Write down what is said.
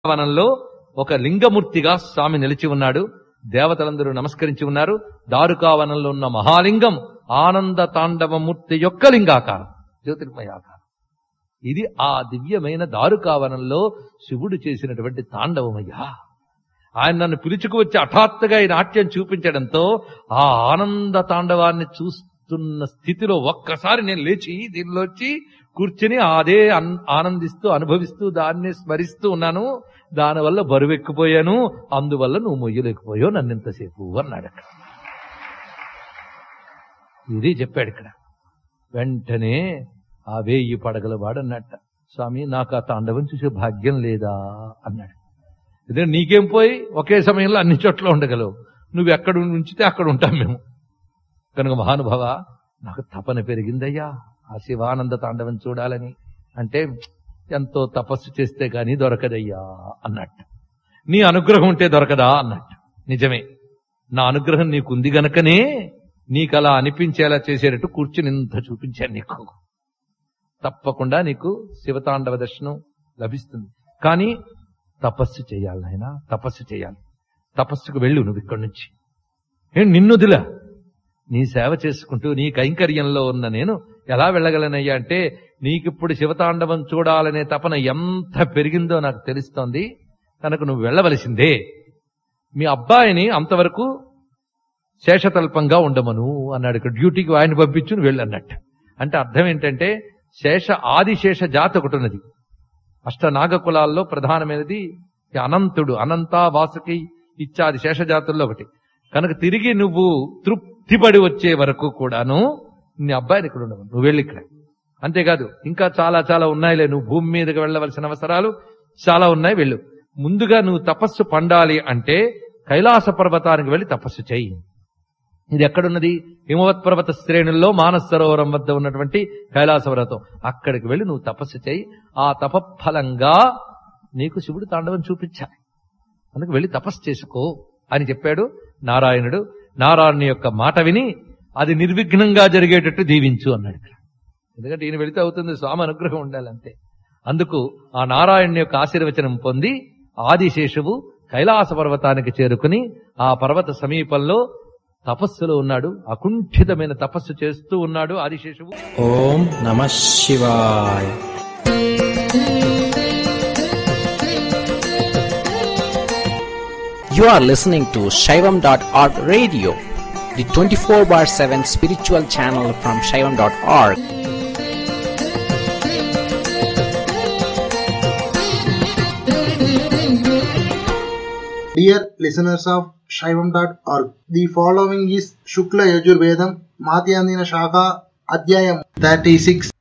వనంలో ఒక లింగమూర్తిగా స్వామి నిలిచి ఉన్నాడు దేవతలందరూ నమస్కరించి ఉన్నారు దారుకావనంలో ఉన్న మహాలింగం ఆనంద తాండవమూర్తి యొక్క లింగాకారం జ్యోతిర్మయాకారం ఇది ఆ దివ్యమైన దారుకావనంలో శివుడు చేసినటువంటి తాండవమయ్యా ఆయన నన్ను పిలుచుకు వచ్చి హఠాత్తుగా ఈ నాట్యం చూపించడంతో ఆ ఆనంద తాండవాన్ని చూస్తున్న స్థితిలో ఒక్కసారి నేను లేచి దీనిలో వచ్చి కూర్చుని అదే అన్- ఆనందిస్తూ అనుభవిస్తూ దాన్ని స్మరిస్తూ ఉన్నాను దానివల్ల బరువెక్కిపోయాను అందువల్ల నువ్వు మొయ్యలేకపోయావు నన్ను ఇంతసేపు అన్నాడు అక్కడ ఇది చెప్పాడు ఇక్కడ వెంటనే ఆ వేయి పడగల వాడు అన్నట్ట స్వామి నాకు ఆ తాండవం చూసే భాగ్యం లేదా అన్నాడు ఇదే నీకేం పోయి ఒకే సమయంలో అన్ని చోట్ల ఉండగలవు నువ్వు ఎక్కడ ఉంచితే అక్కడ ఉంటాం మేము కనుక మహానుభావ నాకు తపన పెరిగిందయ్యా ఆ శివానంద తాండవం చూడాలని అంటే ఎంతో తపస్సు చేస్తే గాని దొరకదయ్యా అన్నట్టు నీ అనుగ్రహం ఉంటే దొరకదా అన్నట్టు నిజమే నా అనుగ్రహం నీకుంది గనకనే నీకు అలా అనిపించేలా చేసేటట్టు కూర్చుని ఇంత చూపించాను నీకు తప్పకుండా నీకు శివతాండవ దర్శనం లభిస్తుంది కానీ తపస్సు చేయాలి నాయన తపస్సు చేయాలి తపస్సుకు వెళ్ళు నువ్వు ఇక్కడి నుంచి ఏం నిన్నుదిలా నీ సేవ చేసుకుంటూ నీ కైంకర్యంలో ఉన్న నేను ఎలా వెళ్ళగలనయ్యా అంటే నీకిప్పుడు శివతాండవం చూడాలనే తపన ఎంత పెరిగిందో నాకు తెలుస్తోంది కనుక నువ్వు వెళ్ళవలసిందే మీ అబ్బాయిని అంతవరకు శేషతల్పంగా ఉండమను అన్నాడు ఇక్కడ డ్యూటీకి ఆయన పంపించు నువ్వు వెళ్ళు అన్నట్టు అంటే అర్థం ఏంటంటే శేష ఆదిశేష జాతి ఒకటి ఉన్నది అష్టనాగ కులాల్లో ప్రధానమైనది ఈ అనంతుడు అనంత వాసుకి ఇత్యాది శేషజాతుల్లో ఒకటి కనుక తిరిగి నువ్వు తృప్తిపడి వచ్చే వరకు కూడాను నీ అబ్బాయిని ఇక్కడ ఉండవు నువ్వు వెళ్ళి ఇక్కడ అంతేకాదు ఇంకా చాలా చాలా ఉన్నాయిలే నువ్వు భూమి మీదకి వెళ్ళవలసిన అవసరాలు చాలా ఉన్నాయి వెళ్ళు ముందుగా నువ్వు తపస్సు పండాలి అంటే కైలాస పర్వతానికి వెళ్ళి తపస్సు చేయి ఇది ఎక్కడున్నది హిమవత్ పర్వత శ్రేణుల్లో మానస సరోవరం వద్ద ఉన్నటువంటి కైలాస పర్వతం అక్కడికి వెళ్ళి నువ్వు తపస్సు చేయి ఆ తపఫలంగా నీకు శివుడు తాండవం చూపించాలి అందుకు వెళ్ళి తపస్సు చేసుకో అని చెప్పాడు నారాయణుడు నారాయణుని యొక్క మాట విని అది నిర్విఘ్నంగా జరిగేటట్టు దీవించు అన్నాడు ఇక్కడ ఎందుకంటే ఈయన వెళితే అవుతుంది స్వామి అనుగ్రహం ఉండాలి అంతే అందుకు ఆ నారాయణుని యొక్క ఆశీర్వచనం పొంది ఆదిశేషువు కైలాస పర్వతానికి చేరుకుని ఆ పర్వత సమీపంలో తపస్సులో ఉన్నాడు అకుంఠితమైన తపస్సు చేస్తూ ఉన్నాడు ఆదిశేషువు ఓం నమ శివాయ You are listening to Shaivam.org radio, the 24 bar 7 spiritual channel from Shaivam.org. Dear listeners of Shaivam.org, the following is Shukla Yajurvedam Madhyandina Shaka Adhyayam 36